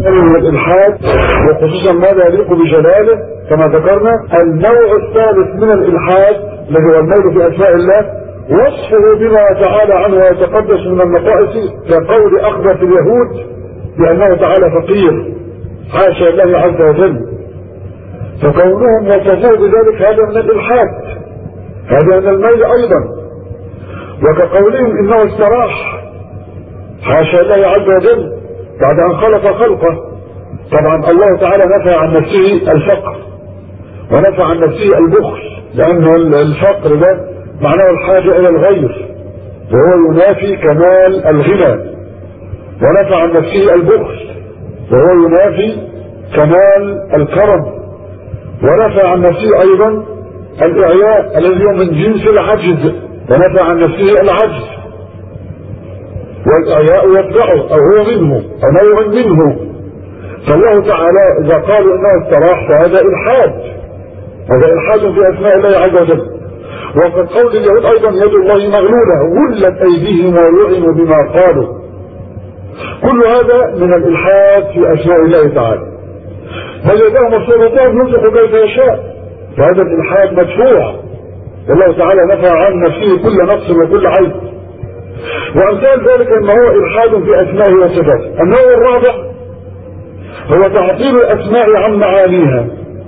من الإلحاد وخصوصا ما لا يليق بجلاله كما ذكرنا النوع الثالث من الإلحاد الذي هو الميل في أسماء الله وصفه بما تعالى عنه ويتقدس من النقائص كقول أخبث اليهود بأنه تعالى فقير حاشا الله عز وجل فكونهم وصفوه بذلك هذا من الإلحاد هذا من الميل أيضا وكقولهم إنه استراح حاشا الله عز وجل بعد أن خلق خلقه طبعا الله تعالى نفى عن نفسه الفقر ونفى عن نفسه البخل لأن الفقر ده معناه الحاجة إلى الغير وهو ينافي كمال الغنى ونفى عن نفسه البخل وهو ينافي كمال الكرم ونفى عن نفسه أيضا الإعياء الذي هو من جنس العجز ونفى عن نفسه العجز والإعياء يتبعه أو هو منه أو نوع منه فالله تعالى إذا قالوا إنه استراح فهذا إلحاد هذا إلحاد في أسماء الله عز وجل وقد قول اليهود أيضا يد الله مغلولة غلت أيديهم ويعنوا بما قالوا كل هذا من الإلحاد في أسماء الله تعالى بل يداه مبسوطتان ينفق كيف يشاء فهذا الإلحاد مدفوع والله تعالى نفى عن نفسه كل نقص وكل عيب وأمثال ذلك أنه هو إلحاد في أسمائه وصفاته النوع الرابع هو تعطيل الأسماء عن معانيها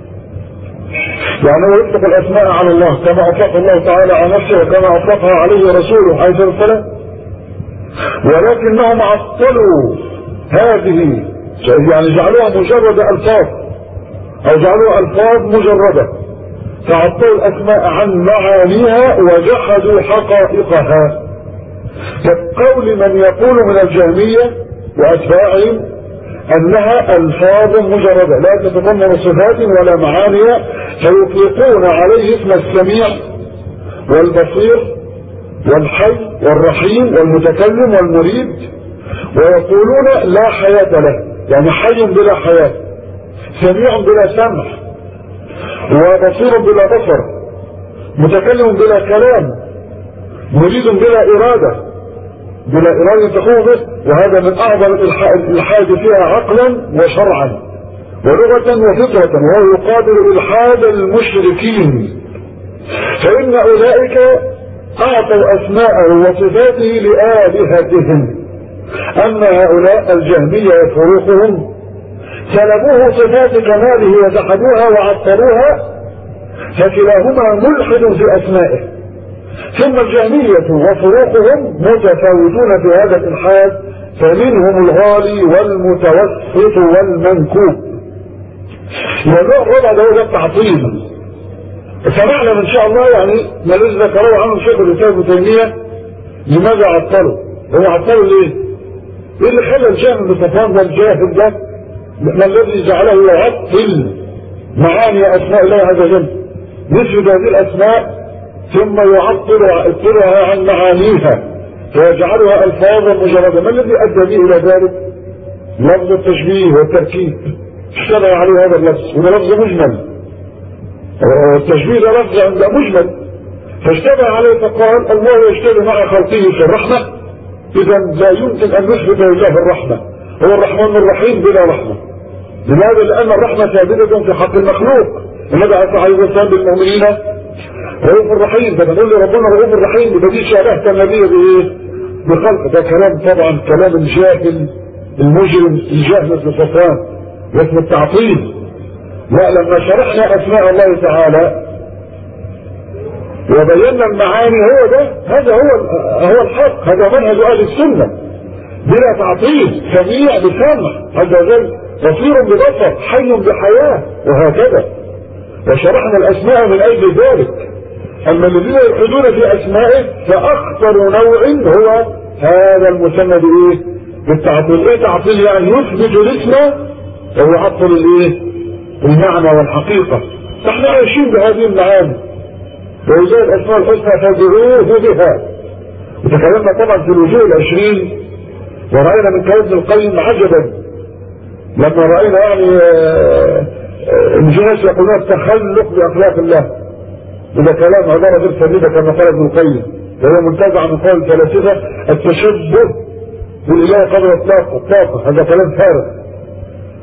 يعني هو يطلق الأسماء على الله كما أطلق الله تعالى على نفسه وكما أطلقها عليه رسوله عليه الصلاة والسلام ولكنهم عطلوا هذه يعني جعلوها مجرد ألفاظ أو جعلوها ألفاظ مجردة فعطلوا الأسماء عن معانيها وجحدوا حقائقها كقول من يقول من الجهمية وأتباعهم أنها ألفاظ مجردة لا تتضمن صفات ولا معاني فيطلقون عليه اسم السميع والبصير والحي والرحيم والمتكلم والمريد ويقولون لا حياة له يعني حي بلا حياة سميع بلا سمع وبصير بلا بصر متكلم بلا كلام مريد بلا إرادة بلا إرادة تقوم به وهذا من أعظم الإلحاد فيها عقلا وشرعا ولغة وفطرة وهو يقابل إلحاد المشركين فإن أولئك أعطوا أسماءه وصفاته لآلهتهم أما هؤلاء الجهمية وفروقهم سلبوه صفات كماله وجحدوها وعطلوها فكلاهما ملحد في أسمائه ثم الجهمية وفروقهم متفاوتون في هذا الإلحاد فمنهم الغالي والمتوسط والمنكوب موضوع الربع ده هو التعطيل سمعنا ان شاء الله يعني ما الذي ذكره عنه شيخ الاسلام ابن تيميه لماذا عطلوا؟ هو عطلوا ليه؟ ايه اللي خلى الجاهل بن صفوان ده الجاهل ده ما الذي جعله يعطل معاني اسماء الله عز وجل؟ نسبة هذه الاسماء ثم يعطل يعطلها عن معانيها ويجعلها الفاظا مجرده ما الذي ادى به الى ذلك؟ لفظ التشبيه والتركيب اشتغل عليه هذا اللفظ وده لفظ مجمل التشبيه ده لفظ عند مجمل فاشتبه عليه فقال الله يشتبه مع خلقه في الرحمة اذا لا يمكن ان نثبت لله الرحمة هو الرحمن الرحيم بلا رحمة لماذا لان الرحمة ثابتة في حق المخلوق النبي عليه الصلاة والسلام بالمؤمنين رؤوف الرحيم فبنقول له ربنا رؤوف الرحيم يبقى دي شبهت النبي بايه؟ بخلق ده كلام طبعا كلام الجاهل المجرم الجاهل مثل صفوان اسم التعطيل لا لما شرحنا اسماء الله تعالى وبينا المعاني هو ده هذا هو هو الحق هذا منهج اهل السنه بلا تعطيل سميع بسمع عز وجل بصير ببصر حي بحياه وهكذا وشرحنا الاسماء من اجل ذلك اما الذين يلحدون في اسمائه فاخطر نوع هو هذا المسمى بايه؟ بالتعطيل ايه تعطيل يعني يثبت الاسم ويعطل الايه؟ المعنى والحقيقة نحن عايشين بهذه المعاني وإذا الأسماء الحسنى فادعوه بها وتكلمنا طبعا في الوجوه العشرين ورأينا من كلام ابن القيم عجبا لما رأينا يعني الناس يقولون التخلق بأخلاق الله إذا كلام عبارة غير سديدة كما قال ابن القيم وهو منتزع من قول الفلاسفة التشبه بالإله قدر الطاقة الطاقة هذا كلام فارغ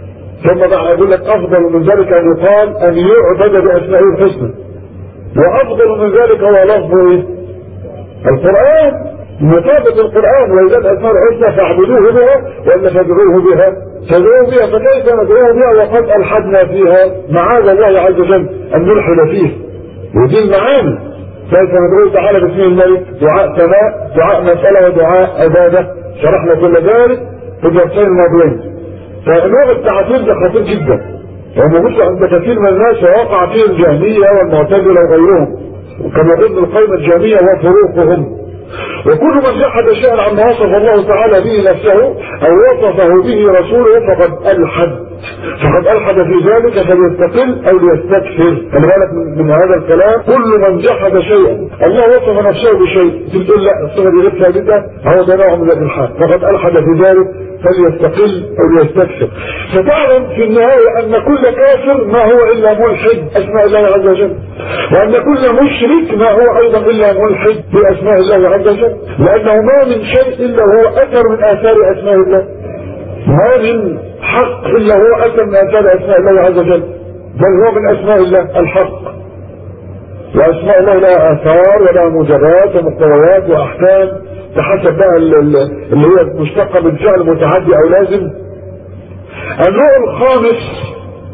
ثم بعد يقول لك افضل من ذلك ان يقال ان يعبد باسمائه الحسنى وافضل من ذلك هو لفظ ايه؟ القران مطابق القران واذا الاسماء الحسنى فاعبدوه بها ولا فادعوه بها تدعوه بها فكيف ندعوه بها وقد الحدنا فيها معاذ الله عز وجل ان نلحد فيه ودي المعاني كيف ندعوه تعالى باسم الملك دعاء سماء دعاء مساله ودعاء عباده شرحنا كل ذلك في الدرسين الماضيين فنوع التعطيل ده خطير جدا وموجود عند كثير من الناس ووقع فيه الجهميه والمعتزله وغيرهم وكما ضمن القوم الجهميه وفروقهم وكل من جحد شيئا عما وصف الله تعالى به نفسه او وصفه به رسوله فقد الحد فقد الحد في ذلك فليستقل او ليستكثر خلي بالك من هذا الكلام كل من جحد شيئا الله وصف نفسه بشيء تقول لا الصفه دي لسه ثابته هو ده نوع من الالحاد فقد الحد في ذلك فليستقل او ليستكثر فتعلم في النهايه ان كل كافر ما هو الا ملحد اسماء الله عز وجل وان كل مشرك ما هو ايضا الا ملحد باسماء الله عز وجل لانه ما من شيء الا هو اثر من اثار اسماء الله ما من حق الا هو اثر من اثار اسماء الله عز وجل بل هو من اسماء الله الحق واسماء الله لها اثار ولها موجبات ومقتضيات واحكام بحسب بقى اللي هي مشتقه من فعل متعدي او لازم النوع الخامس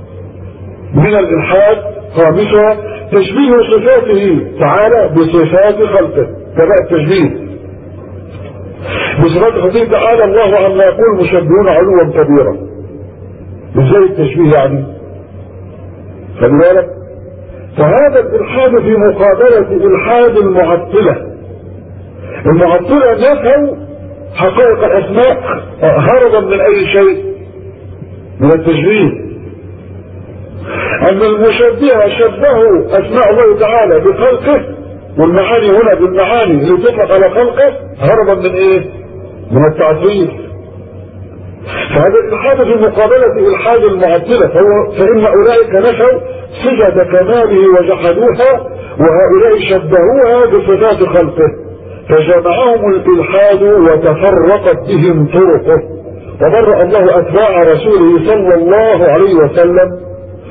من الالحاد خامسها تشبيه صفاته تعالى بصفات خلقه تبع التشبيه بصفات خلقه تعالى الله عما يقول مشبهون علوا كبيرا ازاي التشبيه يعني خلي بالك فهذا الالحاد في مقابله الحاد المعطله المعطلة نفوا حقائق الأسماء هربا من أي شيء من التشبيه أن المشبهة شبهوا أسماء الله تعالى بخلقه والمعاني هنا بالمعاني اللي تطلق على خلقه هربا من إيه؟ من التعطيل فهذا الإلحاد في مقابلة إلحاد المعطلة فهو فإن أولئك نفوا صفة كماله وجحدوها وهؤلاء شبهوها بصفات خلقه فجمعهم الإلحاد وتفرقت بهم طرقه وبرأ الله أتباع رسوله صلى الله عليه وسلم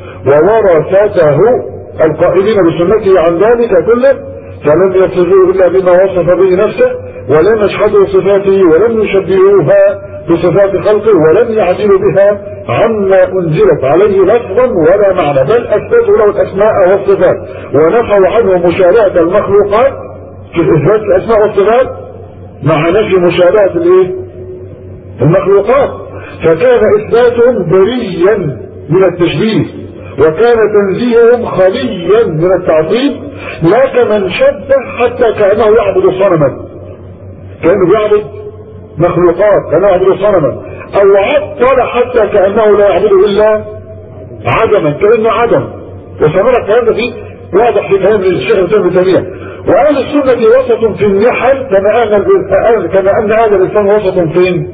وورثته القائلين بسنته عن ذلك كله فلم يصفوه إلا بما وصف به نفسه ولم يشهدوا صفاته ولم يشبهوها بصفات خلقه ولم يعدلوا بها عما أنزلت عليه لفظا ولا معنى بل أثبتوا له الأسماء والصفات ونفوا عنه مشابهة المخلوقات في إثبات الأسماء والصفات مع نفي مشابهة الإيه؟ المخلوقات فكان إثباتهم بريا من التشبيه وكان تنزيههم خليا من التعطيل لا كمن شبه حتى كأنه يعبد صنما كأنه يعبد مخلوقات كأنه يعبد صنما أو عطل حتى كأنه لا يعبد إلا عدما كأنه عدم وسنرى الكلام ده فيه واضح في كلام الشيخ ابن تيمية وأهل السنة وسط في النحل كما أن كما أن هذا الإنسان وسط فين؟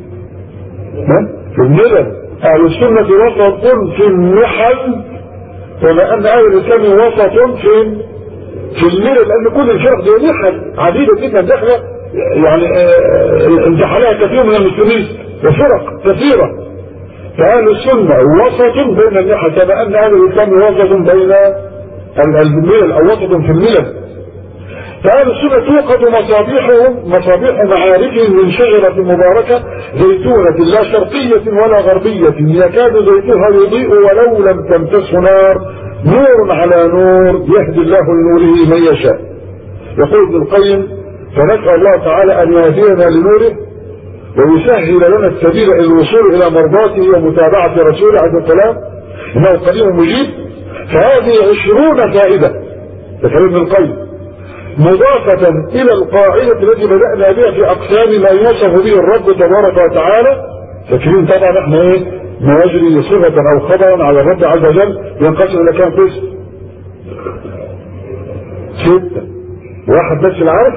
في الملل أهل السنة وسط في النحل كما أن أهل الإسلام وسط في في الملل لأن كل الفرق دي نحل عديدة جدا داخلة يعني انتحلها كثير من المسلمين وفرق كثيرة فأهل السنة وسط بين النحل كما أن أهل الإسلام وسط بين الملل أو وسط في الملل فأهل السنة توقد مصابيحهم مصابيح معارفهم من شجرة مباركة زيتونة لا شرقية ولا غربية يكاد زيتها يضيء ولو لم تمسسه نار نور على نور يهدي الله لنوره من يشاء يقول ابن القيم فنسأل الله تعالى أن يهدينا لنوره ويسهل لنا السبيل إلى الوصول إلى مرضاته ومتابعة رسوله عليه السلام إنه قديم مجيب فهذه عشرون فائدة ذكر ابن القيم مضافة إلى القاعدة التي بدأنا بها في أقسام ما يوصف به الرب تبارك وتعالى فاكرين طبعا احنا ايه ما يجري صفة أو خبرا على الرب عز وجل ينقسم إلى كام قسم؟ ستة واحد بس اللي عارف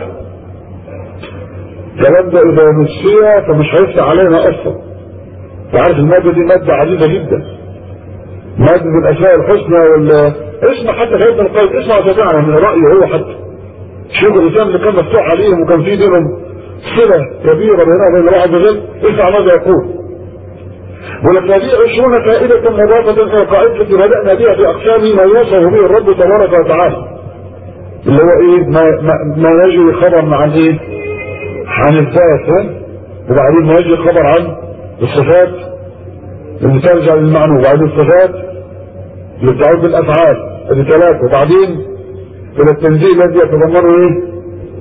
الكلام ده إذا نسيها فمش هيفتح علينا أصلا تعرف المادة دي مادة عديدة جدا مادة من الأسماء الحسنى وال اسم حتى في ابن القيم اسمع جماعة من رأيه هو حتى شوف الإسلام اللي كان مفتوح عليهم وكان في بينهم صلة كبيرة بينهم وبين الله عز وجل اسمع ماذا يقول ولك هذه عشرون فائدة مضافة إلى القاعدة التي بدأنا بها في أقسام ما يوصف به الرب تبارك وتعالى اللي هو إيه ما, ما, ما يجري خبر عن إيه عن الذات وبعدين ما يجري خبر عن الصفات اللي ترجع للمعنى وبعدين الصفات اللي تعود بالأفعال اللي ثلاثة وبعدين إلى التنزيل الذي يتضمنه إيه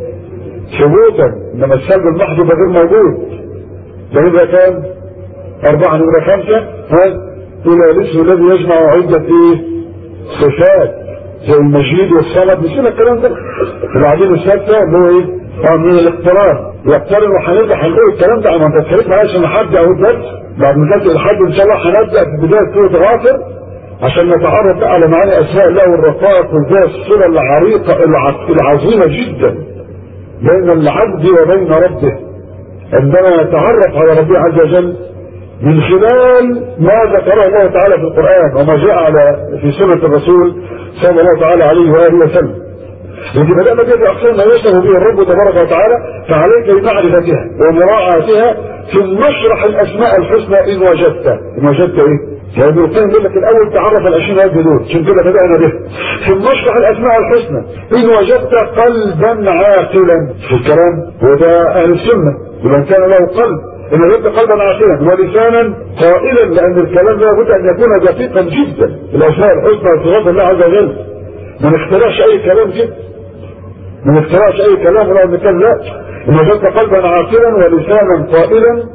ثبوتا إنما السلب المحض غير موجود ده يبقى كام أربعة نمرة خمسة ها إلى الاسم الذي يجمع عدة إيه صفات زي المجيد والصمد نسينا الكلام ده وبعدين السادسة اللي هو إيه اه من الاقتران يقترن وهنرجع هنقول الكلام ده ما انت اتكلمت معايا عشان نحدد اهو الدرس بعد ما تنتهي الحد ان شاء الله هنبدا في بدايه سوره غافر عشان نتعرف بقى على معاني اسماء الله والرقائق وازاي الصله العريقه العظيمه جدا بين العبد وبين ربه عندما يتعرف على ربه عز وجل من خلال ما ذكره الله تعالى في القرآن وما جاء على في سنة الرسول صلى الله تعالى عليه وآله وسلم لكن بدأنا بها أقسام ما يشبه به الرب تبارك وتعالى فعليك بمعرفتها ومراعاتها ثم اشرح الأسماء الحسنى إن وجدت إن وجدت إيه؟ يعني ابن القيم يقول لك الأول تعرف العشرين وجه دول عشان كده بدأنا به ثم اشرح الأسماء الحسنى إن وجدت قلبا عاقلا في الكلام وده أهل السنة ومن كان له قلب إن وجدت قلبا عاقلا ولسانا قائلا لأن الكلام لابد أن يكون دقيقا جدا الأسماء الحسنى وصفات الله عز وجل ما نخترعش أي كلام جدا ما نخترعش أي كلام ولا مثال لا إن وجدت قلبا عاقلا ولسانا قائلا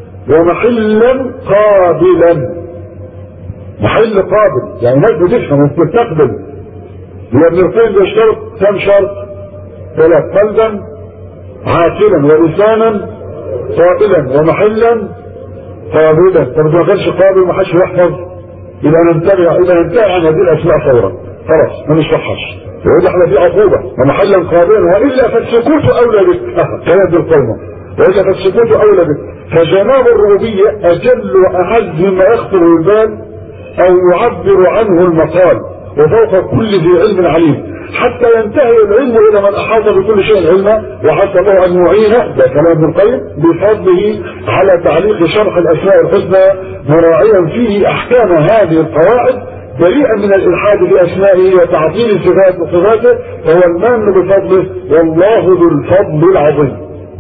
ومحلا قابلا محل قابل يعني ناس بتفهم وبتستقبل هي ابن القيم بيشترط كم شرط؟ ثلاث قلبا عاقلا ولسانا قائلا ومحلا قابلا طب ما كانش قابل ما حدش يحفظ يبقى ننتهي يبقى ننتهي عن هذه الاسماء فورا خلاص ما نشرحهاش يقول احنا في عقوبه ومحلا قابلا والا فالسكوت اولى بك كلام ابن القيم والا فالسكوت اولى بك فجناب الربوبيه اجل واعز مما يخطر البال او يعبر عنه المقال وفوق كل ذي علم عليم حتى ينتهي العلم الى من احاط بكل شيء علما وعسى الله ان يعين ده كلام ابن القيم بفضله على تعليق شرح الاسماء الحسنى مراعيا فيه احكام هذه القواعد بريئا من الالحاد باسمائه وتعطيل صفات وصفاته فهو المان بفضله والله ذو الفضل العظيم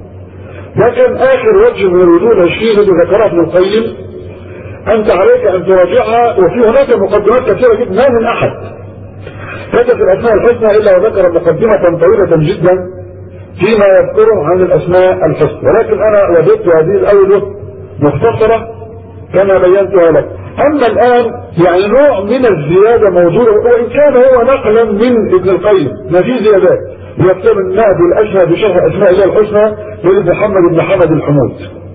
ده كان اخر وجه من الوجوه العشرين الذي ذكرها ابن القيم انت عليك ان تراجعها وفي هناك مقدمات كثيره جدا ما من احد كتب في الاسماء الحسنى الا وذكر مقدمه طويله جدا فيما يذكره عن الاسماء الحسنى ولكن انا وجدت هذه الاوجه مختصره كما بينتها لك اما الان يعني نوع من الزياده موجوده وان كان هو نقلا من ابن القيم ما في زيادات يكتب النهج الاشهى بشرح اسماء الله الحسنى لمحمد بن حمد الحمود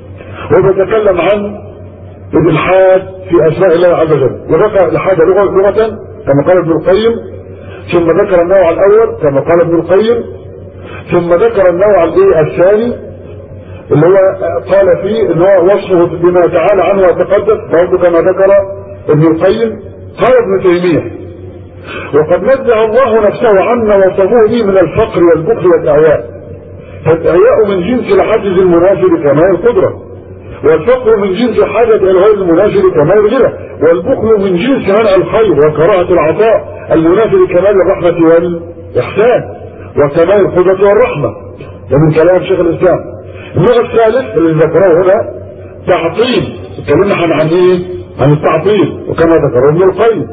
وبيتكلم عن الالحاد في اسماء الله عز وجل وذكر الالحاد لغه لغه كما قال ابن القيم ثم ذكر النوع الاول كما قال ابن القيم ثم ذكر النوع الايه الثاني اللي هو قال فيه ان هو وصفه بما تعالى عنه وتقدس برضه كما ذكر ابن القيم قال ابن تيميه وقد نزع الله نفسه عنا وصفوه به من الفقر والبخل والاعياء فالاعياء من جنس العجز المناسب كمال القدره والفقر من جنس حاجة إلى الغير المناسب كمال الغنى والبخل من جنس منع الخير وكراهة العطاء المناسب كمال الرحمة والإحسان وكمال القدرة والرحمة ده من كلام شيخ الإسلام النوع الثالث اللي ذكره هنا تعطيل اتكلمنا عن عن ايه؟ عن التعطيل وكما ذكره ابن القيم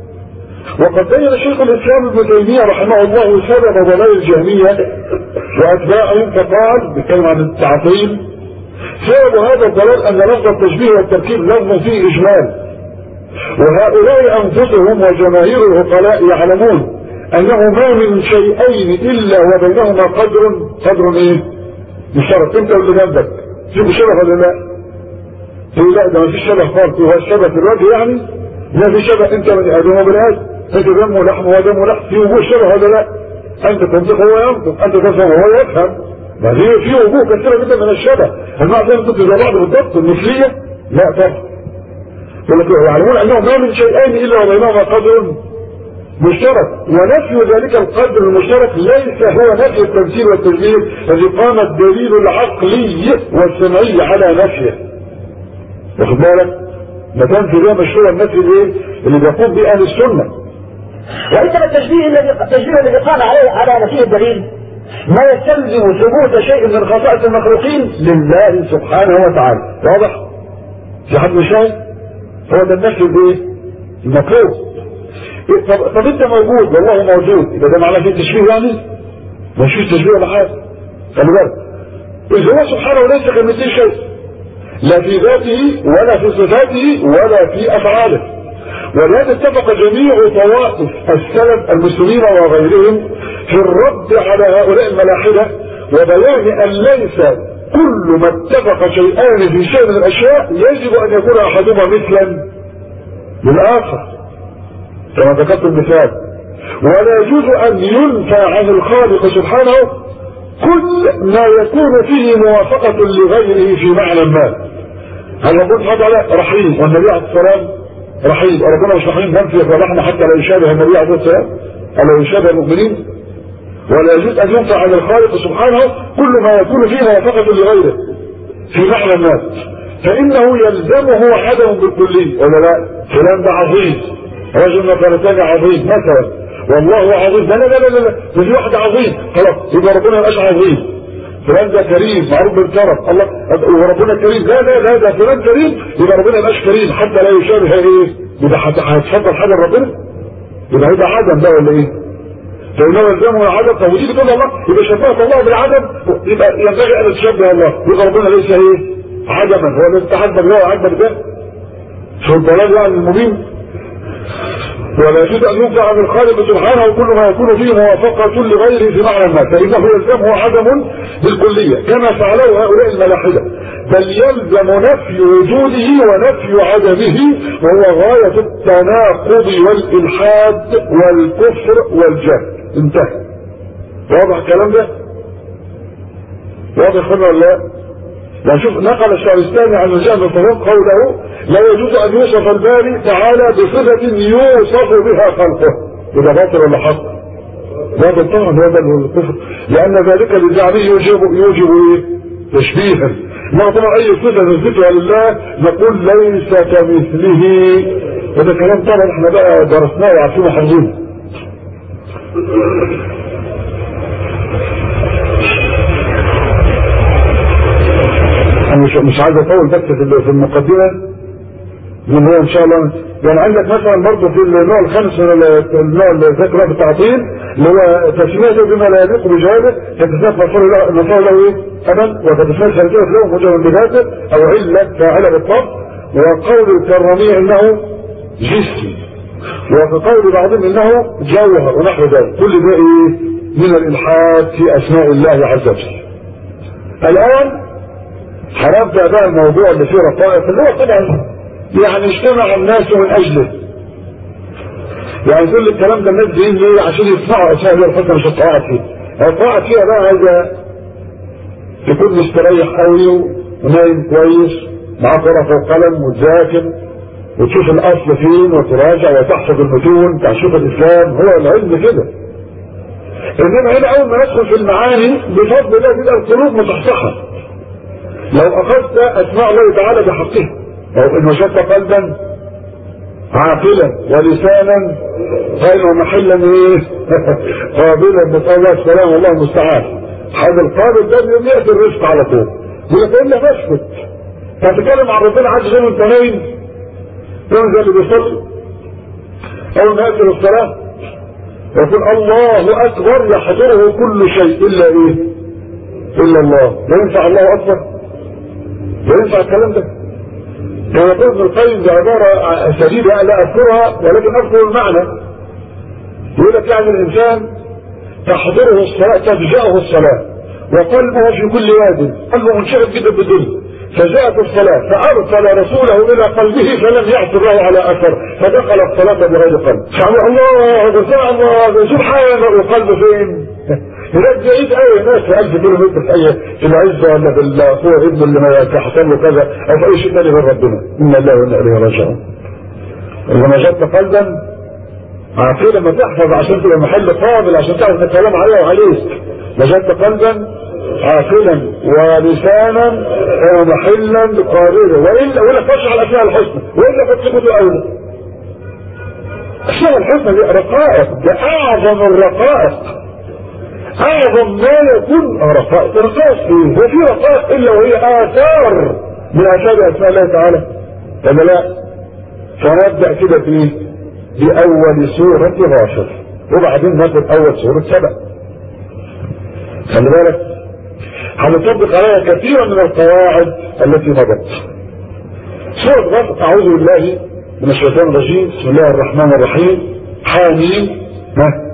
وقد بين شيخ الاسلام ابن تيميه رحمه الله سبب ضلال الجهميه واتباعهم فقال بيتكلم عن التعطيل سبب هذا الضلال ان لفظ التشبيه والتركيب لفظ فيه اجمال وهؤلاء انفسهم وجماهير العقلاء يعلمون انه ما من شيئين الا وبينهما قدر قدر ايه مشترك انت واللي جنبك في شبه ولا لا تقول لا ده ما فيش شبه خالص هو الشبه في الوجه يعني ما في شبه انت من ادم وبن ادم انت دم ولحم ودم ولحم في وجوه شبه ولا لا انت تنطق وهو ينطق انت تفهم وهو يفهم ما هي في وجوه كثيره جدا من الشبه هل معنى ذلك ضد زي بعض بالضبط المثليه لا طبعا يقول لك يعلمون انه ما من شيئين الا وبينهما قدر مشترك ونفي ذلك القدر المشترك ليس هو نفي التمثيل والتشبيه الذي قام الدليل العقلي والسمعي على نفيه واخد بالك ما كان في ده مشروع النفي الايه اللي بيقوم به اهل السنه وإنما التشبيه الذي التشبيه الذي قام عليه على نفيه الدليل ما يستلزم ثبوت شيء من خصائص المخلوقين لله سبحانه وتعالى واضح في حد مش فاهم هو ده النفي الايه المطلوب طب, طب انت موجود والله موجود يبقى ده معناه في تشبيه يعني مش في تشبيه ولا حاجه خلي بالك إذ هو سبحانه ليس كمثله شيء لا في ذاته ولا في صفاته ولا في أفعاله ولهذا اتفق جميع طوائف السلف المسلمين وغيرهم في الرد على هؤلاء الملاحدة وبيان أن ليس كل ما اتفق شيئان في شيء من الأشياء يجب أن يكون أحدهما مثلا للآخر كما ذكرت المثال ولا يجوز أن ينفى عن الخالق سبحانه كل ما يكون فيه موافقة لغيره في معنى ما هل يقول هذا رحيم والنبي عليه السلام رحيم ربنا مش رحيم ننفي الرحمة حتى لا يشابه النبي عليه السلام أو يشابه المؤمنين ولا يجوز أن ينفع عن الخالق سبحانه كل ما يكون فيه موافقة لغيره في معنى ما فإنه يلزمه عدم بالكلية ولا لا فلان ده عظيم رجل مثلا عظيم مثلا والله عظيم لا لا لا لا لا ده في واحد عظيم خلاص يبقى ربنا مبقاش عظيم فلان ده كريم معروف بالكرم الله وربنا كريم لا لا لا ده فلان كريم يبقى ربنا مبقاش كريم حتى لا يشابه ايه يبقى هتفضل حاجه لربنا يبقى هيبقى عدم ده ولا ايه فإنه يلزمه العدم طب ودي بتقول الله يبقى شبهت الله بالعدم يبقى ينبغي أن تشبه الله يبقى ربنا ليس ايه عدما هو الذي تحدث له وعدم ده شو الضلال يعني المبين ولا يجوز أن ينفع عن الخالق سبحانه كل ما يكون فيه موافقة لغيره في معنى ما فإنه يلزمه عدم بالكلية كما فعله هؤلاء الملاحدة بل يلزم نفي وجوده ونفي عدمه وهو غاية التناقض والإلحاد والكفر والجهل انتهى واضح الكلام ده؟ واضح ولا لا؟ يعني شوف نقل الشعرستاني عن الجهل الطرق قوله لا يجوز ان يوصف الباري تعالى بصفة يوصف بها خلقه اذا باطل ولا حق باطل طبعا هذا الكفر لان ذلك لزعمه يوجب يوجب ايه تشبيها ما طبعا اي صفة نثبتها لله نقول ليس كمثله هذا كلام طبعا احنا بقى درسناه وعارفينه حافظينه انا مش مش عايز اطول بس في المقدمه من هو ان شاء الله يعني عندك مثلا برضه في النوع الخامس من النوع الذكر بالتعطيل اللي هو تسميته بما لا يليق بجهاده فتسمى مفعول له مفعول له ايه؟ ابدا وتسمى خارجيه له مجرد بذاته او عله فاعله بالطبع وقول الكراميه انه جسم وفي قول بعضهم انه جوهر ونحو ذلك كل ده ايه؟ من الالحاد في اسماء الله عز وجل. الان هنبدا بقى الموضوع اللي فيه رقائق اللي هو طبعا يعني اجتمع الناس من اجله يعني كل الكلام ده الناس جايين ليه عشان يسمعوا اسماء الله الحسنى مش الطاعات فيه الطاعات فيها بقى عايزه تكون مستريح قوي ونايم كويس معاك ورقه وقلم وتذاكر وتشوف الاصل فين وتراجع وتحفظ المتون بتاع شيخ الاسلام هو العلم كده انما هنا اول ما ندخل في المعاني بفضل الله تبقى القلوب مصحصحه لو اخذت اسماء الله تعالى بحقها لو ان وجدت قلبا عاقلا ولسانا غير محلا ايه قابلا نسال الله السلام والله المستعان هذا القابل ده بيوم ياتي الرزق على طول يقول لك الا بسكت تتكلم عن ربنا عز وجل وانت نايم يوم زي اللي بيصلي اول ما ياتي الصلاه يقول الله اكبر يحضره كل شيء الا ايه الا الله لا ينفع الله اكبر لا ينفع الكلام ده كما يقول ابن القيم بعبارة شديدة لا أذكرها ولكن أذكر المعنى يقول لك يعني الإنسان تحضره الصلاة تفجأه الصلاة وقلبه في كل واد قلبه منشغل جدا بالدنيا فجاءت الصلاة فأرسل رسوله إلى قلبه فلم يعثر له على أثر فدخل الصلاة بغير قلب فعلوا الله سبحان الله سبحان وقلبه فين؟ هناك بعيد قوي ناس في 1000 كيلو متر في اي في العزه ولا في اخوه ابنه اللي ما يحصل له كذا او في اي شيء ثاني غير ربنا ان الله وانا اليه راجعون. اذا وجدت قلبا عقيده ما تحفظ عشان تبقى محل قابل عشان تعرف الكلام عليه وعليك وجدت قلبا عاقلا ولسانا ومحلا قادرا والا ولا تشرح الاسماء الحسنى والا فتكون اولى الاسماء الحسنى دي رقائق ده اعظم الرقائق اعظم ما يكون رقائق رقائق ايه وفي رقائق الا وهي اثار من اثار اسماء الله تعالى ولا لا فنبدا كده بايه باول سوره غاشر وبعدين ناخد اول سوره سبع خلي بالك هنطبق عليها كثيرا من القواعد التي مضت سورة غافر أعوذ بالله من الشيطان الرجيم بسم الله الرحمن الرحيم حاميم ها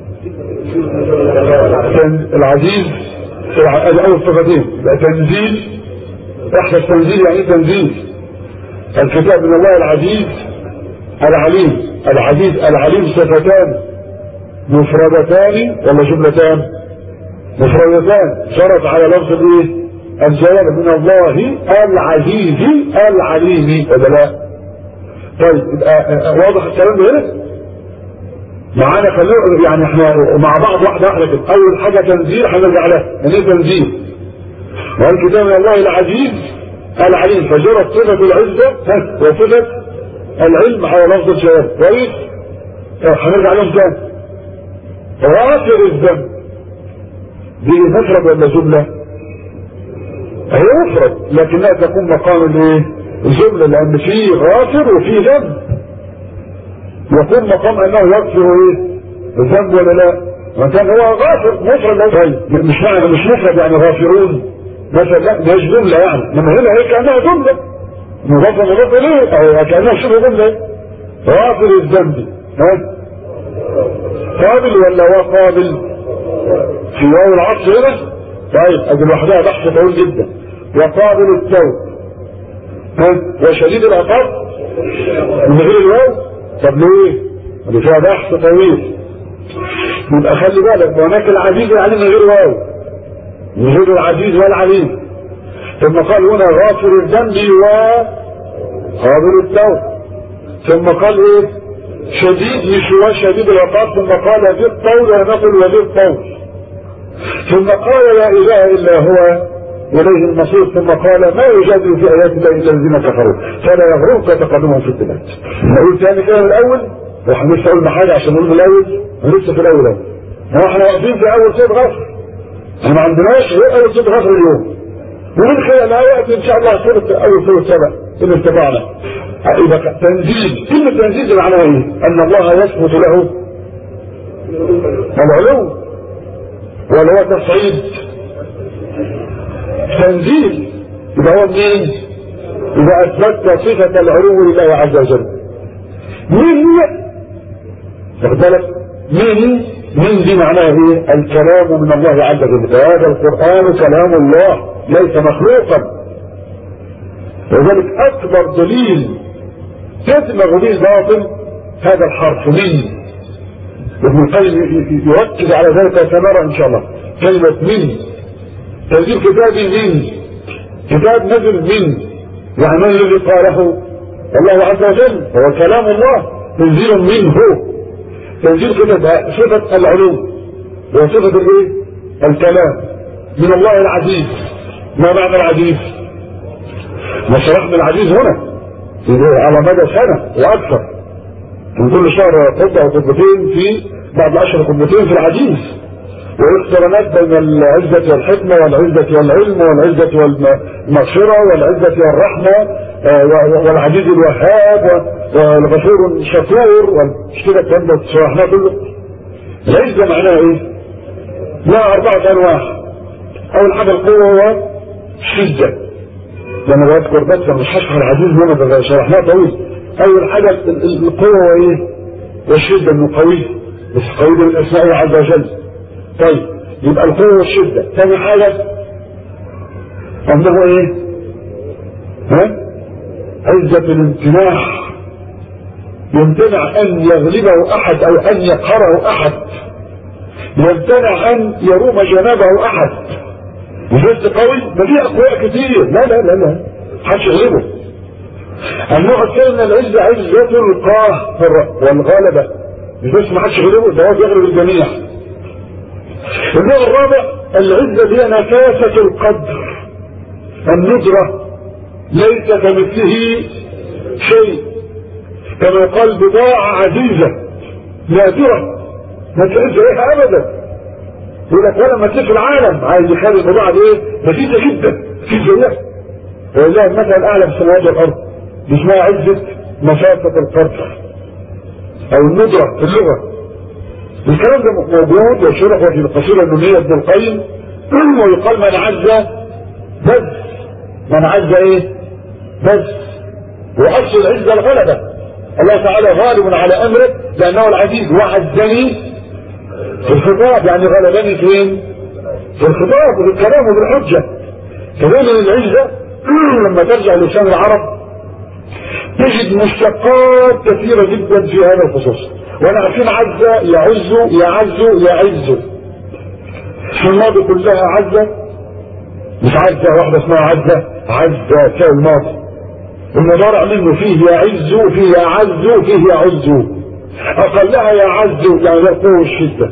العزيز الأول صفتين يبقى تنزيل احنا التنزيل يعني تنزيل الكتاب من الله العزيز العليم العزيز العليم صفتان مفردتان ولا جملتان مفردتان شرط على لفظ ايه الجواب من الله العزيز العليم ولا لا طيب يبقى واضح الكلام ده هنا معانا خلونا يعني احنا مع بعض واحده واحده كده اول حاجه تنزيل هنرجع لها يعني ايه تنزيل والكتاب من الله العزيز العليم فجرت صفه العزه وصفه العلم على لفظ الجواب كويس هنرجع لهم تاني غافر الذنب دي مفرد ولا جملة هي مفرد لكنها تكون مقام الايه الجملة لان في غافر وفي ذنب يكون مقام انه يغفر ايه الذنب ولا لا وكان هو غافر مفرد طيب مش معنى مش مفرد يعني غافرون مثلا لا مش جملة يعني لما هنا هي كانها جملة مضافة مضافة ليه او كانها شبه جملة غافر الذنب ها قابل ولا هو قابل في واو العطف هنا طيب ادي لوحدها بحث طويل جدا وقابل التوب ها وشديد العقاب من غير الواو طب ليه؟ دي فيها بحث طويل يبقى خلي بالك هناك العزيز العليم من غير واو من غير العزيز والعليم ثم قال هنا غافر الذنب وقابل التوب ثم قال ايه شديد مش هو شديد العقاب ثم قال ذي الطول ونقل وذي الطول ثم قال لا اله الا هو اليه المصير ثم قال ما يجادل في ايات الله الا الذين كفروا فلا يغررك تقدمهم في البلاد نقول تاني كده من الاول واحنا لسه قلنا حاجه عشان نقول من الاول لسه في الاول اهو احنا واقفين في اول صوت غفر احنا ما عندناش غير اول صوت غفر اليوم ومن خلال الايات ان شاء الله سوره اول سوره سبع ان استطعنا يبقى تنزيل كلمة تنزيل معناها ايه؟ ان الله يثبت له العلو ولا هو تصعيد تنزيل يبقى هو مين؟ إذا أثبتت صفة العلو لله عز وجل مين هي؟ واخد بالك؟ مين مين دي معناها ايه؟ الكلام من الله عز وجل فهذا القرآن كلام الله ليس مخلوقا وذلك أكبر دليل تدمغ به الباطل هذا الحرف من ابن القيم يركز على ذلك سنرى ان شاء الله كلمة من تنزيل كتابي من كتاب نزل من يعني من الذي قاله الله عز وجل هو كلام الله تنزيل منه تنزيل كتاب صفة العلو وصفة الايه الكلام من الله العزيز ما معنى العزيز ما شرحنا العزيز هنا على مدى سنة وأكثر من كل شهر قطة أو قطتين في بعد عشر قطتين في العزيز والاقترانات بين العزة والحكمة والعزة والعلم والعزة والمغفرة والعزة والرحمة والعزيز الوهاب والغفور الشكور مش كده الكلام ده شرحناه كله العزة معناها ايه؟ لها أربعة أنواع أول حاجة القوة هو الشدة لما بذكر بس مش هشرح العزيز هنا شرحناه طويل اول حاجه القوه وايه والشده انه قوي بس قوي من اسمائه عز وجل طيب يبقى القوه والشده ثاني حاجه انه ايه ها عزه الامتناع يمتنع ان يغلبه احد او ان يقهره احد يمتنع ان يروم جنابه احد مش بس قوي ده فيه اقوياء كتير لا لا لا لا محدش يغلبه النوع الثاني من العزة عزة القهر والغلبة مش بس محدش يغلبه ده هو بيغلب الجميع النوع الرابع العزة هي نكاسة القدر الندرة ليس كمثله شيء كما قال بضاعة عزيزة نادرة ما تعز عليها ابدا يقول لك ولا ما تلف العالم عايز يخلي البضاعة دي ايه نفيسة جدا في زيها ولله المثل الاعلى في السماوات والارض دي اسمها عزة مسافة القدر او الندرة في اللغة الكلام ده موجود وشرح في القصيدة النونية ابن القيم ويقال من عز بس من عز ايه بس واصل العزة الغلبة الله تعالى غالب على امره لانه العزيز وعزني في الخطاب يعني غلبني فين في الخطاب وبالكلام وبالحجة كذلك العزة لما ترجع لسان العرب تجد مشتقات كثيرة جدا في هذا الخصوص وانا عارفين عز يعز يعز يعز في الماضي كلها عزة مش عزة واحدة اسمها عزة عزة في الماضي المضارع منه فيه يعز فيه يعز فيه يعز اقلها يعز يعني يقوه الشدة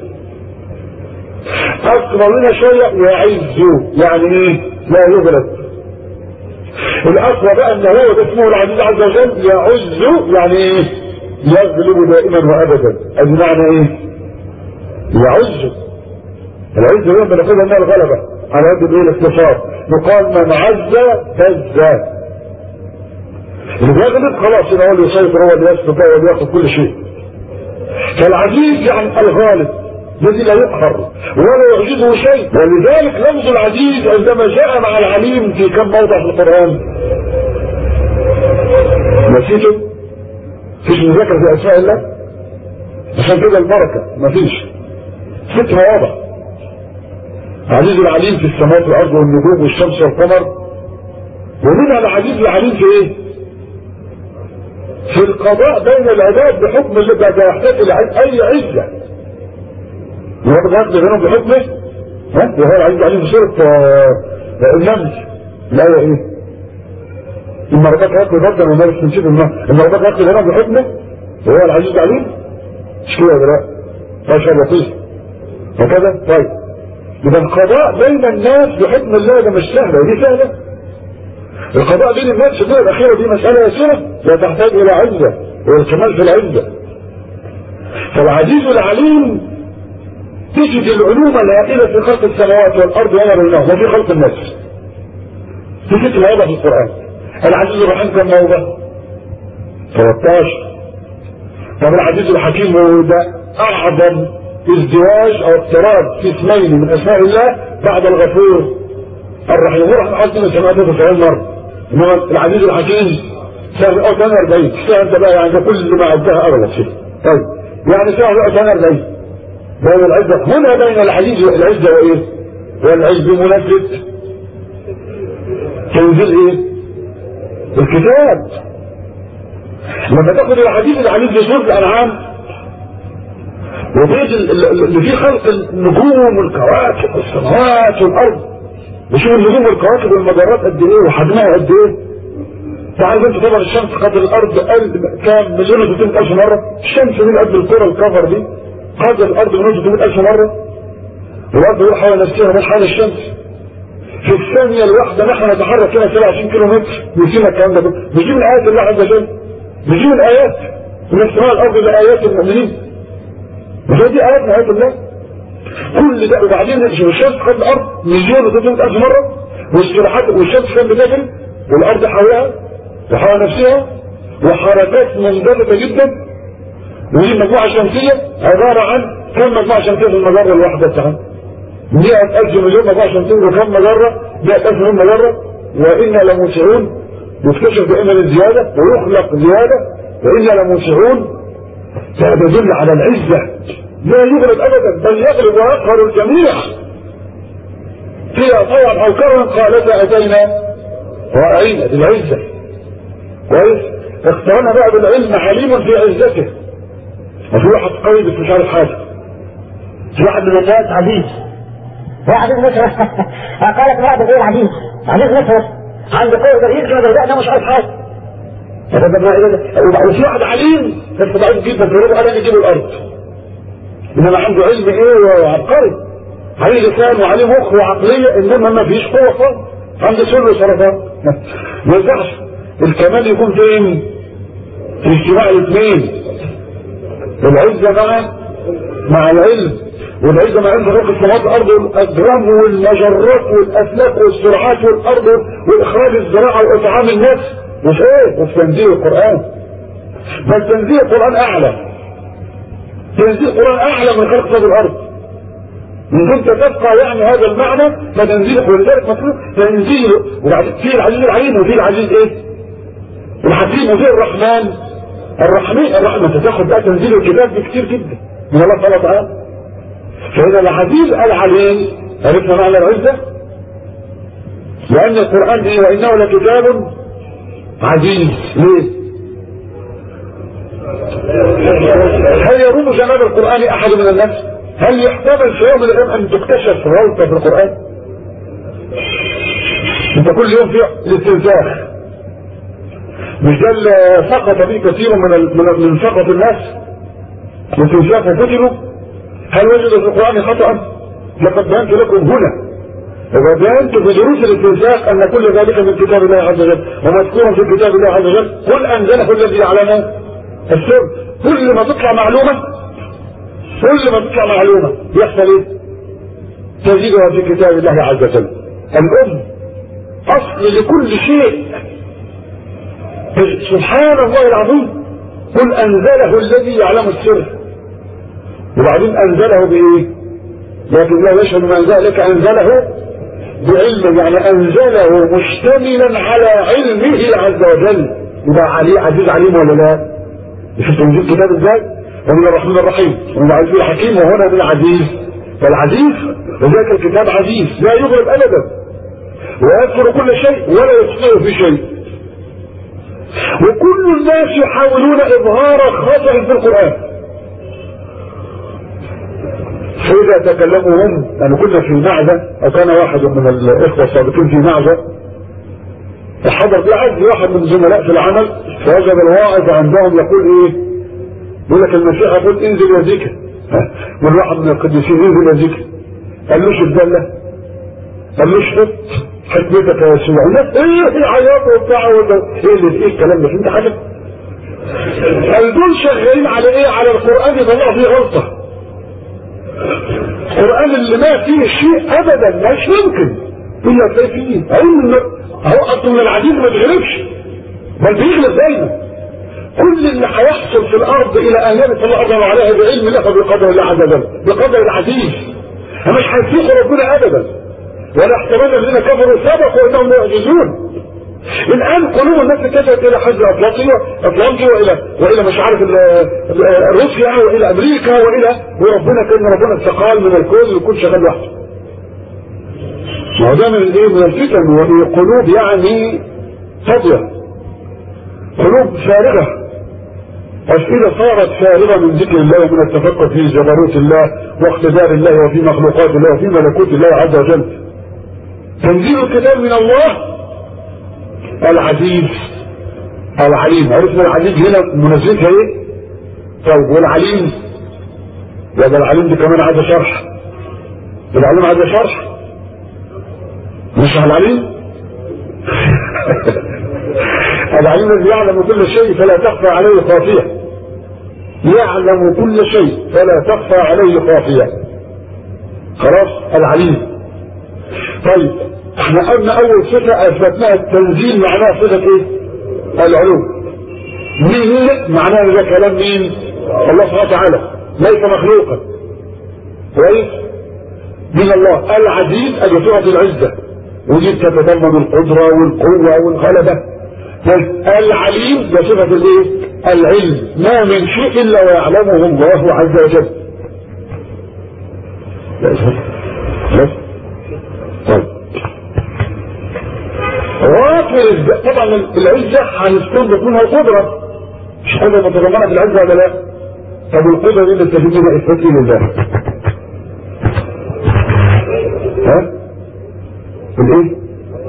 اكبر منها شيء يعز يعني ايه لا يغلب الاقوى بقى ان هو ده اسمه العزيز عز وجل يعز يعني ايه يغلب دائما وابدا ادي معنى ايه يعز العز هو بناخدها منها الغلبة على قد ايه الاختصار يقال من عز فز اللي بيغلب خلاص هو اللي يسيطر هو اللي يسقط هو اللي ياخذ كل شيء فالعزيز يعني الغالب الذي لا يقهر ولا يعجزه شيء ولذلك لفظ العزيز عندما جاء مع العليم في كم موضع في القرآن نسيته فيش مذاكرة في أسماء الله عشان كده البركة مفيش ست مواضع عزيز العليم في السماوات والأرض والنجوم والشمس والقمر ومنها العزيز العليم في ايه؟ في القضاء بين العباد بحكم اللي بقى يحتاج الى اي عزه ياخد ياخد بينهم بحكمه ها وهو العزيز العليم في سوره النمل الايه ايه؟ إما ربك ياخد برضه ما مارس نسيب إما ربك ياخد بينهم بحكمه وهو العزيز العليم مش كده ولا لا؟ ما شاء الله فيه هكذا طيب إذا القضاء بين الناس بحكم الله ده مش سهلة ودي سهلة القضاء بين الناس في الدول الأخيرة دي مسألة يسيرة لا تحتاج إلى عزة والكمال في العزة فالعزيز العليم تجد العلوم الهائلة في خلق السماوات والأرض وما بينهما وفي خلق الناس في ست مواضع في القرآن العزيز الرحيم كم موضع 13 طب العزيز الحكيم ده أعظم ازدواج أو اقتراب في اسمين من أسماء الله بعد الغفور الرحيم الرحمن حتى من السماوات 90 مرة انما العزيز الحكيم سهل او 42 سهل انت بقى يعني كل ما عدها اغلب شيء طيب يعني سهل او 42 بين العزة هنا بين العزيز والعزة وايه والعز بمناسبة تنزيل ايه الكتاب لما تاخد العزيز العليم في سورة الانعام وبيت اللي فيه خلق النجوم والكواكب والسماوات والارض وشوف النجوم والكواكب والمجرات قد ايه وحجمها قد ايه تعرف انت طبعا الشمس قدر الارض قل كام مليون و الف مره الشمس دي قد الكره الكفر دي قدر الارض مليون و الف مره والارض يروح حول نفسها من حول الشمس في الثانية الواحدة نحن نتحرك كده 27 كيلو متر يجينا الكلام ده مش دي من آيات الله عز وجل مش دي من آيات من السماء الأرض لآيات المؤمنين مش دي آيات من آيات الله كل ده وبعدين الشمس قد الارض مليون و الف مره واستراحات والشمس كانت بتجري والارض حواليها وحول نفسها وحركات منضبطه جدا ودي مجموعه شمسيه عباره عن كم مجموعه شمسيه في المجره الواحده بتاعها 100000 مليون مجموعه شمسيه وكم مجره 100000 مليون مجره وانا لموسعون يكتشف دائما الزياده ويخلق زياده وانا لموسعون فهذا يدل على العزه لا يغلب ابدا بل يغلب ويقهر الجميع فيها طوعا او كرها قالتا اتينا رائعين بالعزه كويس اقترنا بقى بالعلم عليم في عزته وفي واحد قوي بس مش عارف حاجه في واحد من الناس عزيز هو عزيز مصر قالت بعض غير عزيز عزيز مصر عنده قوة ده يجري ده ده مش عارف حاجة وفي واحد عليم بس ضعيف جدا في ربع قال يجيب الارض انما عنده علم ايه وعبقري عليه لسان وعليه مخ وعقلية انما ما فيش قوة خالص عنده سر وسرطان ما ينفعش الكمال يكون فين؟ في اجتماع الاثنين العزة مع مع العلم والعزة مع علم خلق السماوات والارض والاجرام والمجرات والافلاك والسرعات والارض واخراج الزراعة واطعام الناس مش ايه وفي تنزيل القرآن بل تنزيل القرآن اعلى تنزيل القرآن اعلى من خلق سماوات الارض ان كنت تبقى يعني هذا المعنى فتنزيل ولذلك مطلوب تنزيل وبعدين في العزيز العليم وفي العزيز ايه؟ الحكيم وفي الرحمن الرحمن الرحمة تاخد بقى تنزيل الكتاب دي كتير جدا من الله سبحانه وتعالى فإذا العزيز العليم عرفنا معنى العزة لأن القرآن إيه وإنه لكتاب عزيز ليه؟ هل يروم جناب القرآن أحد من الناس؟ هل يحتمل في يوم من الأيام أن تكتشف غلطة في القرآن؟ أنت كل يوم في الاستنساخ مش ده اللي سقط به كثير من ال... من, من سقط الناس واستنساخ وفتنوا هل وجد في القرآن خطأ؟ لقد بينت لكم هنا وبينت في دروس الاستنساخ أن كل ذلك من كتاب الله عز وجل ومذكور في كتاب الله عز وجل قل أنزله الذي يعلمه السر كل ما تطلع معلومة كل ما تطلع معلومة يحصل ايه تزيدها في كتاب الله عز وجل الأم أصل لكل شيء سبحان الله العظيم قل أنزله الذي يعلم السر وبعدين أنزله بإيه لكن لا يشهد من ذلك أنزله بعلم يعني أنزله مشتملا على علمه عز وجل يبقى عليه عزيز عليم ولا لا مش تنزيل كتاب ازاي ومن الرحمن الرحيم ومن العزيز الحكيم وهنا من العزيز فالعزيز وذلك الكتاب عزيز لا يغلب ابدا ويذكر كل شيء ولا يخطئ في شيء وكل الناس يحاولون اظهار خطأ في القرآن فإذا تكلموا هم يعني كنا في معزة أو كان واحد من الإخوة السابقين في معزة فحضر بيعز واحد من الزملاء في العمل فوجد الواعظ عندهم يقول ايه يقول لك المسيح يقول انزل يزيك والواحد من القديسين انزل يزيك قال له الدالة قال له حط حكمتك يا يسوع الناس ايه عياط وبتاع ايه اللي ايه الكلام ده انت حاجه قال دول شغالين على ايه على القران يطلعوا فيه غلطه القران اللي ما فيه شيء ابدا مش ممكن الا تلاقي فيه علم هو اصلا من العزيز ما بيغلبش بل بيغلب دايما كل اللي هيحصل في الارض الى ان يرث الارض وعليها بعلم الله بقدر الله عز وجل بقدر العزيز مش هيسيقوا ربنا ابدا ولا احتمال الذين كفروا سبقوا انهم يعجزون الان قلوب الناس اتجهت الى حج اطلنطي اطلنطي والى والى مش عارف روسيا والى امريكا والى وربنا كان ربنا استقال من الكون ويكون شغال لوحده ما هو ده من الايه من الفتن وقلوب يعني فاضيه قلوب فارغه أسئلة صارت فارغة من ذكر الله ومن التفكر في جبروت الله واقتدار الله وفي مخلوقات الله وفي ملكوت الله عز وجل تنزيل الكتاب من الله العزيز العليم عرفنا العزيز هنا منزلتها ايه طيب والعليم يبقى العليم دي كمان عايزه شرح العليم عايزه شرح مش على العليم العليم الذي يعلم كل شيء فلا تخفى عليه خافية يعلم كل شيء فلا تخفى عليه خافية خلاص العليم طيب احنا قلنا اول صفة اثبتناها التنزيل معناها صفة ايه العلوم مين معناها ده كلام مين الله سبحانه وتعالى ليس مخلوقا كويس من الله العزيز ادي صفة العزة ودي تتضمن القدرة والقوة والغلبة العليم ده صفة الايه العلم ما من شيء الا ويعلمه الله عز وجل بس بس طيب غافل طبعا العزة هنستنبط منها القدرة مش قدرة متضمنة في العزة ولا لا طب القدرة دي اللي تجدنا اثبات لله ها الايه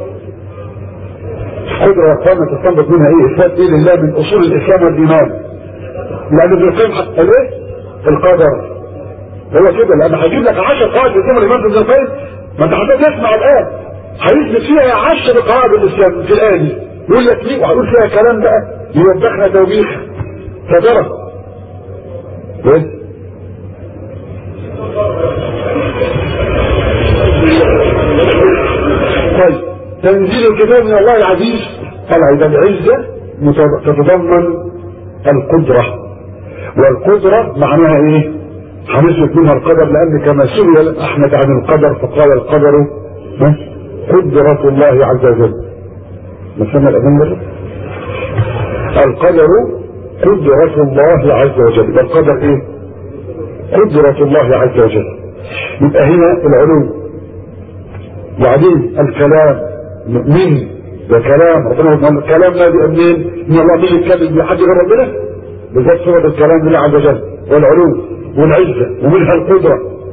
القدرة والقامة تستنبط منها ايه اثبات ايه لله من اصول الاسلام والايمان لان ابن القيم الايه القدر هو كده لان هجيب لك 10 قواعد في الزمن الامام ابن القيم ما انت حضرتك تسمع الان هيثبت فيها 10 قواعد الاسلام في الايه دي يقول لك ليه وهيقول فيها كلام بقى يوبخنا توبيخ فدرة ايه طيب تنزيل الكتاب من الله العزيز طبعا العزة تتضمن القدرة والقدرة معناها ايه هنثبت منها القدر لان كما سئل احمد عن القدر فقال القدر قدرة الله عز وجل مثلنا الأذن القدر قدرة الله عز وجل يبقى القدر ايه قدرة الله عز وجل يبقى هنا العلوم وبعدين الكلام من ده كلام ربنا الكلام نادي منين ان الله مين يتكلم بحد غير ربنا بالذات صفة الكلام لله عز وجل والعلوم والعزة ومنها القدرة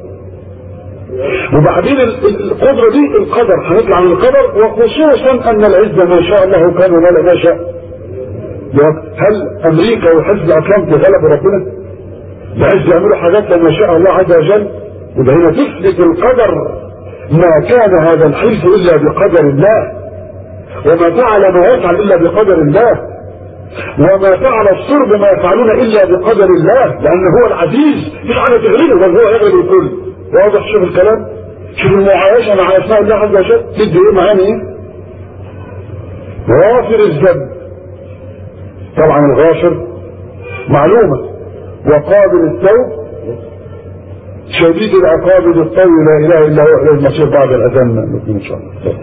وبعدين القدرة دي القدر هنطلع من القدر وخصوصا ان العزة ما شاء الله كان وما لا شاء هل امريكا وحزب اطلنطي غلبوا ربنا بعز يعملوا حاجات لما شاء الله عز وجل وده هنا تثبت القدر ما كان هذا الحلف الا بقدر الله وما فعل ما يفعل الا بقدر الله وما فعل الصرب ما يفعلون الا بقدر الله لانه هو العزيز مش حاجه تغلبه بل هو يغلب الكل واضح شوف الكلام شوف المعايشه مع اسماء الله عز وجل تدي ايه معانا ايه غافر الذنب طبعا الغافر معلومة وقابل التوب شديد العقاب ذو الطول لا اله الا هو اليه المصير بعد الاذان ان شاء الله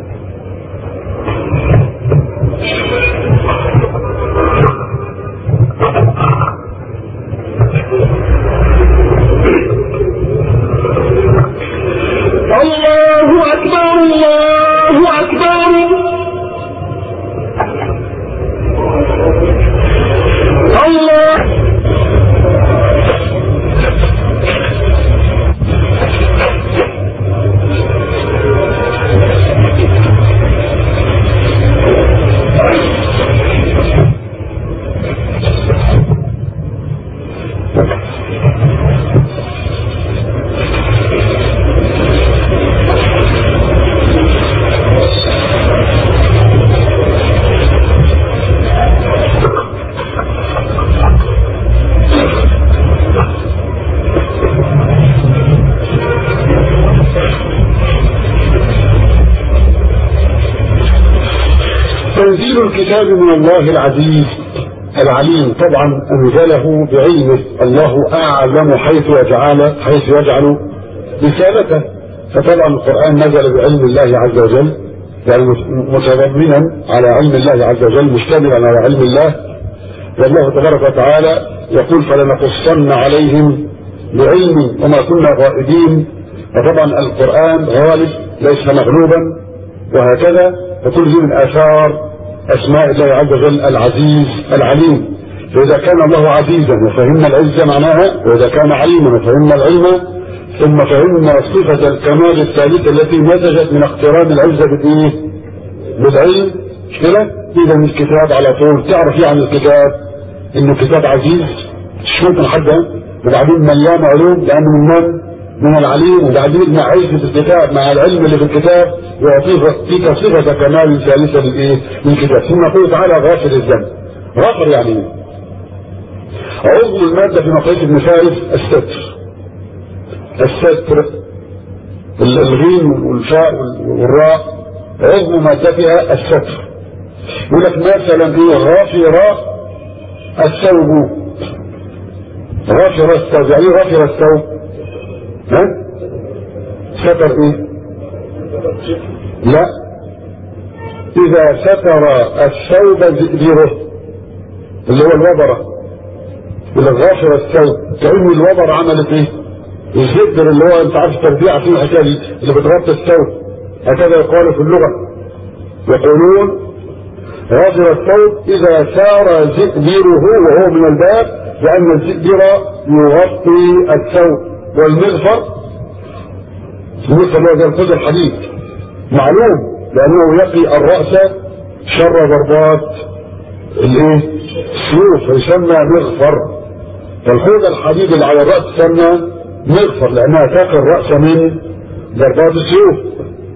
الله اكبر الله اكبر الله تنزيل الكتاب من الله العزيز العليم طبعا انزله بعلمه الله اعلم حيث يجعل حيث يجعل رسالته فطبعا القران نزل بعلم الله عز وجل يعني متضمنا على علم الله عز وجل مشتملا على علم الله والله تبارك وتعالى يقول فلنقصن عليهم بعلم وما كنا غائبين وطبعا القران غالب ليس مغلوبا وهكذا وكل دي من اثار اسماء الله عز وجل العزيز العليم فاذا كان الله عزيزا وفهمنا العزه معناها واذا كان عليما وفهمنا العلم ثم فهمنا صفه الكمال الثالثه التي نتجت من اقتران العزه بالايه؟ بالعلم مش كده؟ اذا الكتاب على طول تعرف ايه عن الكتاب؟ انه كتاب عزيز مش ممكن حد وبعدين مليان علوم لانه من من؟ من العليم وبعدين مع عزة الكتاب مع العلم اللي في الكتاب يعطيك فيك صفة كمال ثالثة للايه؟ من الكتاب ثم يقول تعالى غافر الذنب غافر يعني ايه؟ عضو المادة في مقاييس ابن فارس الستر الستر الغين والفاء والراء عضو مادتها الستر يقول لك مثلا ايه غافر الثوب غافر الثوب يعني ايه غافر الثوب؟ ها ستر ايه لا اذا ستر الثوب زئبره اللي هو الوبرة اللي غافر الثوب كأن الوبرة عملت ايه الزئبر اللي هو انت عارف التربيع فيه الحكايه دي اللي بتغطي الثوب هكذا يقال في اللغه يقولون غافر الثوب اذا سار زئبره وهو من الباب لان الزئبر يغطي الثوب والمغفر المغفر هو زي القدر الحديد معلوم لانه يقي الراس شر ضربات الايه السيوف يسمى مغفر فالحوض الحديد اللي على الراس يسمى مغفر لأنها تقي الرأس من ضربات السيوف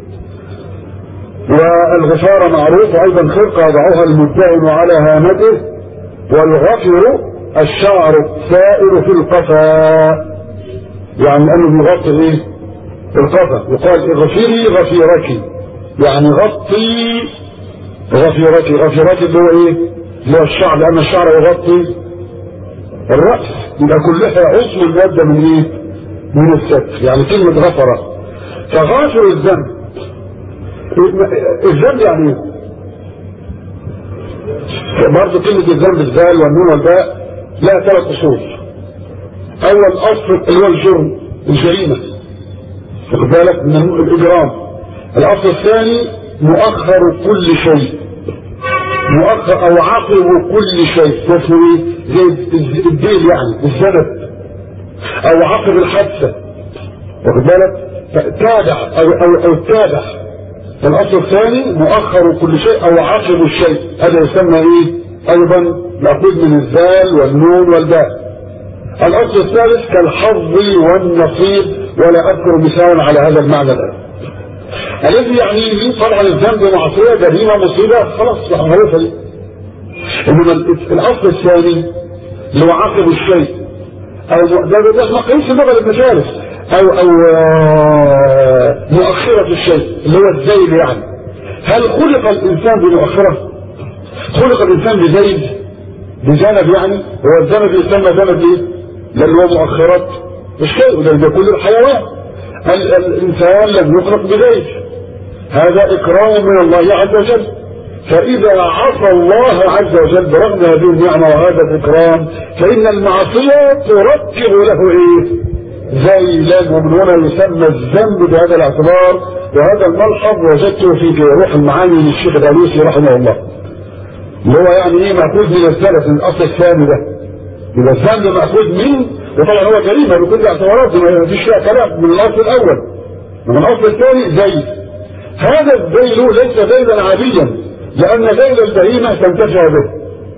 والغفارة معروف أيضا خرقة يضعها المدهن على هامته والغفر الشعر السائل في القفا يعني أنه بيغطي إيه؟ القفا يقال اغفري غفيرك يعني غطي غفيرك غفيرك اللي هو إيه؟ اللي هو الشعر لأن الشعر يغطي الرأس يبقى كلها عضو المادة من إيه؟ من الستر يعني كلمة غفرة فغافر الذنب الذنب يعني ايه؟ برضه كلمة الذنب الزال والنون والباء لها ثلاث أصول. أول أصل اللي هو الجرم الجريمة. واخد بالك من الإجرام. الأصل الثاني مؤخر كل شيء. مؤخر أو عقب كل شيء. ده اسمه إيه؟ زي الدين يعني الذنب. أو عقب الحادثة. واخد بالك؟ تابع أو أو أو تابع الأصل الثاني مؤخر كل شيء أو عقب الشيء هذا يسمى إيه أيضا مأخوذ من الزال والنون والباء الأصل الثالث كالحظ والنصيب ولا أذكر مثالا على هذا المعنى الآن الذي يعني لي طبعا الذنب معصية جريمة مصيبة خلاص معروفة دي إنما الأصل الثاني اللي هو عقب الشيء أو ده ده مقيس اللغة المجالس او او مؤخرة الشيء اللي هو الزيد يعني هل خلق الانسان بمؤخرة خلق الانسان بزيد بذنب يعني هو الذنب يسمى ذنب ايه لان هو مؤخرات الشيء وده كل الحيوان الانسان لم يخلق بزيد هذا اكرام من الله عز وجل فإذا عصى الله عز وجل برغم هذه النعمة وهذا الإكرام فإن المعصية ترتب له إيه؟ زيلا ومن هنا يسمى الذنب بهذا الاعتبار وهذا الملحظ وجدته في روح المعاني للشيخ الالوسي رحمه الله اللي هو يعني ايه مأخوذ من الثالث من الاصل الثاني ده يبقى الذنب مأخوذ من وطبعا هو جريمه بكل اعتباراته ما فيش فيها كلام من الاصل الاول من الاصل الثاني زي هذا الذيل ليس ذيلا عاديا لان ذيل البهيمه تنتفع به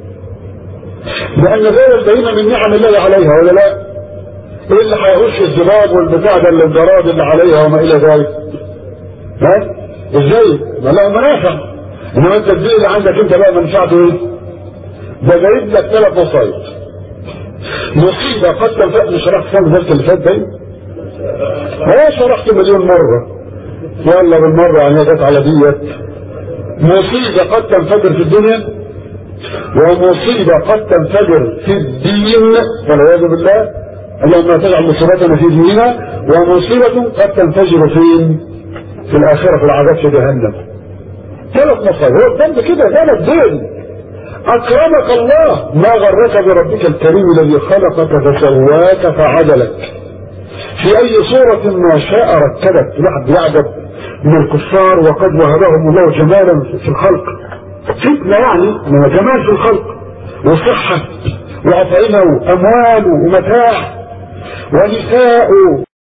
لان ذيل البهيمه من نعم الله عليها ولا لا؟ ايه اللي هيخش الذباب والبتاع ده اللي الجراد اللي عليها وما الى ذلك ها ازاي ما له منافع انما انت الدين اللي عندك انت بقى منفعته ايه ده جايب لك ثلاث وصايا مصيبة قد تنفع مش شرحت كام درس اللي فات ده هو شرحت مليون مرة يلا بالمرة يعني جت على ديت مصيبة قد تنفجر في الدنيا ومصيبة قد تنفجر في الدين والعياذ بالله اللهم لا تجعل مصيبتنا في ديننا ومصيبة قد تنفجر فين؟ في الآخرة في العذاب في جهنم. ثلاث مصائب هو الذنب كده ثلاث دين. أكرمك الله ما غرك بربك الكريم الذي خلقك فسواك فعدلك. في أي صورة ما شاء ركبك الواحد يعجب من الكفار وقد وهبهم الله جمالا في الخلق. فتنة يعني من جمال في الخلق وصحة وأطعمة وأموال ومتاع ونساء